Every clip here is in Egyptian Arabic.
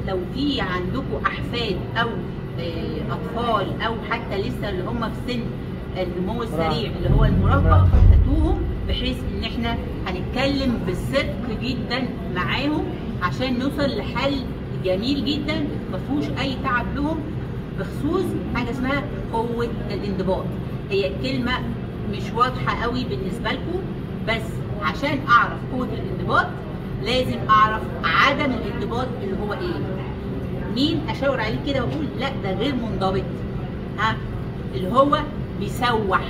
لو في عندكم احفاد او آه، اطفال او حتى لسه اللي هم في سن النمو السريع اللي هو المراهقه هاتوهم بحيث ان احنا هنتكلم بصدق جدا معاهم عشان نوصل لحل جميل جدا ما فيهوش اي تعب لهم بخصوص حاجه اسمها قوه الانضباط هي كلمه مش واضحه قوي بالنسبه لكم بس عشان اعرف قوه الانضباط لازم اعرف عدم الانضباط اللي هو ايه مين اشاور عليه كده واقول لا ده غير منضبط ها اللي هو بيسوح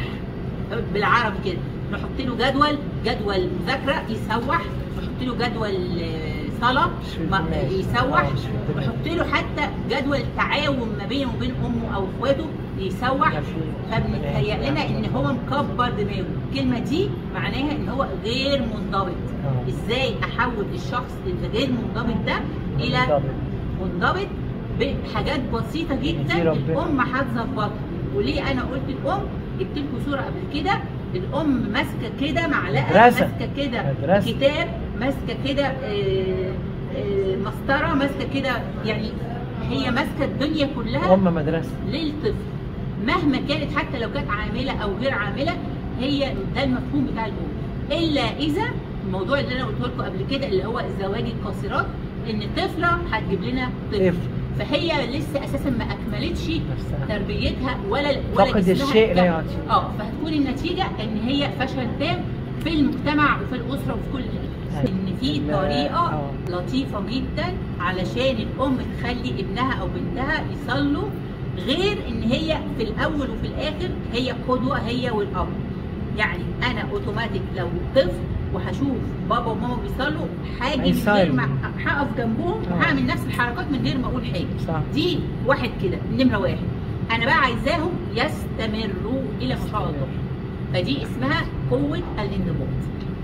بالعربي كده نحط له جدول جدول مذاكره يسوح نحط له جدول آه، صلاه ما- يسوح نحط له حتى جدول تعاون ما بينه وبين امه او اخواته يسوح فبنتهيأ لنا ان هو مكبر دماغه الكلمه دي معناها ان هو غير منضبط آه. ازاي احول الشخص اللي غير منضبط ده الى منضبط بحاجات بسيطه جدا يدي ربنا. الام هتظبطها وليه انا قلت الام جبت لكم صوره قبل كده الام ماسكه كده معلقه مدرسة. ماسكه كده مدرسة. كتاب ماسكه كده آه، آه، مسطره ماسكه كده يعني هي ماسكه الدنيا كلها ام مدرسه للطفل مهما كانت حتى لو كانت عامله او غير عامله هي ده المفهوم بتاع الام الا اذا الموضوع اللي انا قلته لكم قبل كده اللي هو زواج القاصرات ان طفله هتجيب لنا طفل طفل. فهي لسه اساسا ما اكملتش نفسها. تربيتها ولا ولا فقد جسمها الشيء لا كم- يعطي. اه فهتكون النتيجه ان هي فشل تام في المجتمع وفي الاسره وفي كل حاجه أيوة. ان في لا، طريقه آه. لطيفه جدا علشان الام تخلي ابنها او بنتها يصلوا غير ان هي في الاول وفي الاخر هي قدوه هي والاب يعني انا اوتوماتيك لو طفل وهشوف بابا وماما بيصلوا حاجه من غير هيصلوا. ما هقف جنبهم آه. وهعمل نفس الحركات من غير ما اقول حاجه صح دي واحد كده نمره واحد انا بقى عايزاهم يستمروا الى ما شاء الله فدي اسمها قوه الانضباط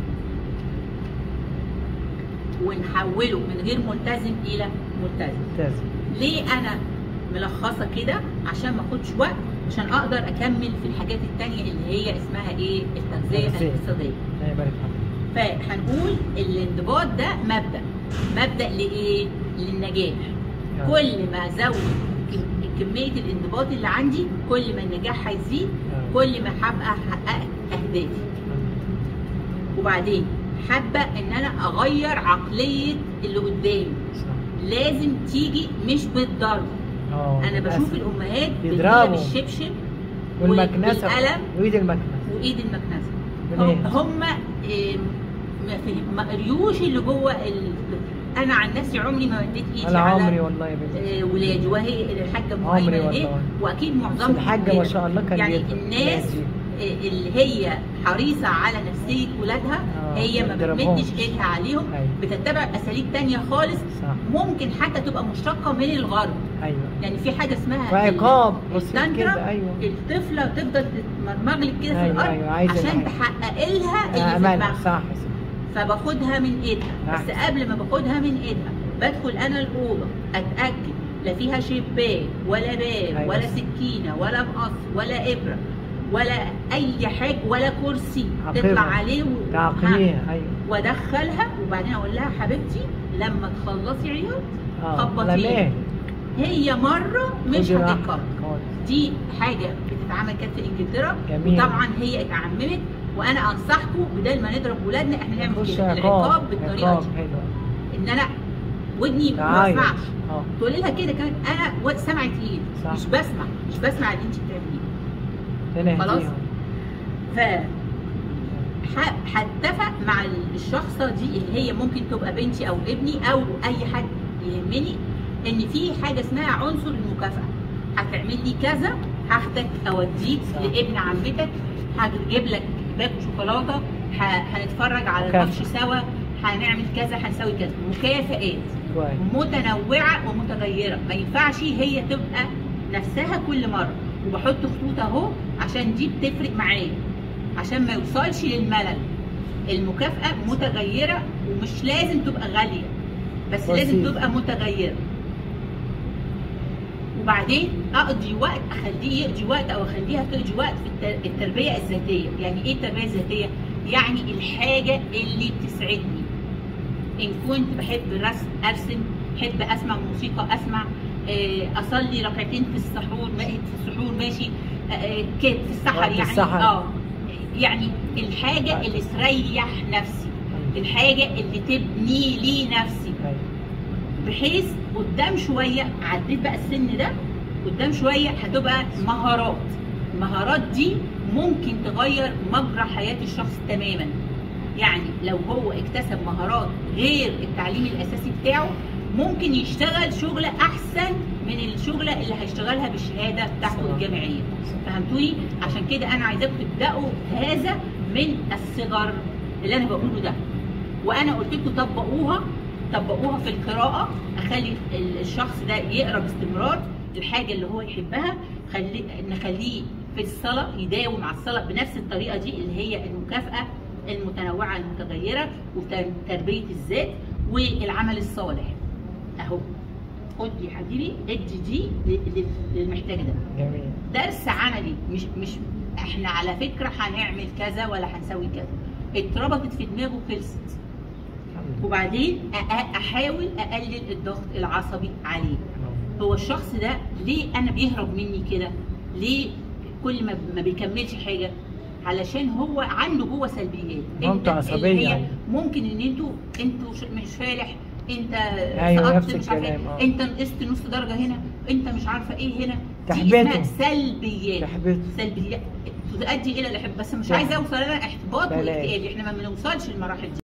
ونحوله من غير ملتزم الى ملتزم ممتاز ليه انا ملخصه كده عشان ما اخدش وقت عشان اقدر اكمل في الحاجات التانية اللي هي اسمها ايه التغذيه التغذية. الاقتصاديه الله يبارك فيك فهنقول الانضباط ده مبدا مبدا لايه للنجاح كل ما ازود كم- كميه الانضباط اللي عندي كل ما النجاح هيزيد آه. كل ما هبقى حققت اهدافي وبعدين حابه ان انا اغير عقليه اللي قدامي صح لازم تيجي مش بالضرب اه انا بشوف للأسف. الامهات اللي هي بيضربوا. بالشبشب والمكنسه والقلم. وايد المكنسه وايد المكنسه من هم, إيه؟ هم آم، ما فهم- ما قريوش اللي جوه الطفل انا عن نفسي عمري ما مديت ايدي انا على عمري والله يا بنتي آه، ولادي وهي الحاجه ام عمري ايمن اهي والله. واكيد بس معظمهم الحاجه كده. ما شاء الله كان يعني بيضرب. الناس ولادي. آه، اللي هي حريصه على نفسيه ولادها آه، هي ما ما بيضربهمش. بتمدش ايدها عليهم أيوة. بتتبع اساليب تانية خالص صح ممكن حتى تبقى مشتقه من الغرب ايوه يعني في حاجه اسمها وعقاب ال- بسيط التانترا. كده ايوه الطفله تفضل تتمرمغلك كده في أيوة، الارض أيوة، عايزة عشان الحاجة. تحقق لها اللي في أمانة دماغها صح فباخدها من ايدها بس أحسن. قبل ما باخدها من ايدها بدخل انا الاوضه اتاكد لا فيها شباك ولا باب أيوة. ولا سكينه ولا مقص ولا ابره ولا اي حاجه ولا كرسي عقبها. تطلع عليه و- تعقليها ايوه وادخلها وبعدين اقول لها حبيبتي لما تخلصي عياط اه خبطيها. لماه هي مره مش خدي راحتك هتتكرر خالص. دي حاجه بتتعمل كانت في انجلترا جميل. وطبعا هي اتعممت وانا انصحكم بدل ما نضرب ولادنا احنا نعمل نخش كده عقاب العقاب بالطريقه عقاب دي حلو ان انا ودني ما تعايش بسمعش اه تقولي لها كده كمان انا و- سمعي تقيل صح. مش بسمع مش بسمع اللي انت بتعمليه ربنا خلاص. يهديهم. ف ح- هتفق مع الشخصه دي اللي هي ممكن تبقى بنتي او ابني او اي حد يهمني ان في حاجه اسمها عنصر المكافاه هتعمل لي كذا هاخدك اوديك صح. لابن عمتك هجيب لك باكو شوكولاته ه- هنتفرج على مكافأة. الماتش سوا هنعمل كذا هنسوي كذا مكافآت كويس متنوعه ومتغيره ما ينفعش هي تبقى نفسها كل مره وبحط خطوط اهو عشان دي بتفرق معايا عشان ما يوصلش للملل المكافاه متغيره ومش لازم تبقى غاليه بس لازم بسيط. تبقى متغيره وبعدين اقضي وقت اخليه يقضي وقت او اخليها تقضي وقت في الت- التربيه الذاتيه يعني ايه التربيه الذاتيه يعني الحاجه اللي بتسعدني ان كنت بحب الرسم ارسم احب اسمع موسيقى اسمع آه، اصلي ركعتين في السحور ما- في السحور ماشي آه، آه، كده في السحر وقت يعني السحر. اه يعني الحاجه اللي تريح نفسي الحاجه اللي تبني لي نفسي ايوه بحيث قدام شويه عديت بقى السن ده قدام شويه هتبقى مهارات المهارات دي ممكن تغير مجرى حياه الشخص تماما يعني لو هو اكتسب مهارات غير التعليم الاساسي بتاعه ممكن يشتغل شغله احسن من الشغله اللي هيشتغلها بالشهاده بتاعته صح. الجامعيه فهمتوني عشان كده انا عايزاكم تبداوا هذا من الصغر اللي انا بقوله ده وانا قلت لكم طبقوها طبقوها في القراءه اخلي ال- الشخص ده يقرا باستمرار الحاجه اللي هو يحبها خلي نخليه في الصلاه يداوم على الصلاه بنفس الطريقه دي اللي هي المكافاه المتنوعه المتغيره وتربيه الذات والعمل الصالح اهو خد يا حبيبي ادي دي ل- لل- للمحتاج ده جميل درس عملي مش مش احنا على فكره هنعمل كذا ولا هنسوي كذا اتربطت في دماغه خلصت الحمد لله وبعدين أ- احاول اقلل الضغط العصبي عليه هو الشخص ده ليه انا بيهرب مني كده ليه كل ما ما بيكملش حاجه علشان هو عنده جوه سلبيات مامته اللي عصبية هي يعني. ممكن ان انتوا انتوا ش- مش فالح انت أيوة، سقطت نفس مش عارفه الكلام، آه. إيه، انت نقصت نص درجه هنا انت مش عارفه ايه هنا دي تحبيته. اسمها سلبيات تحبيته سلبيات تؤدي الى الاحباط بس مش صح. عايزه اوصل انا احباط بلاش. واكتئاب احنا ما بنوصلش للمراحل دي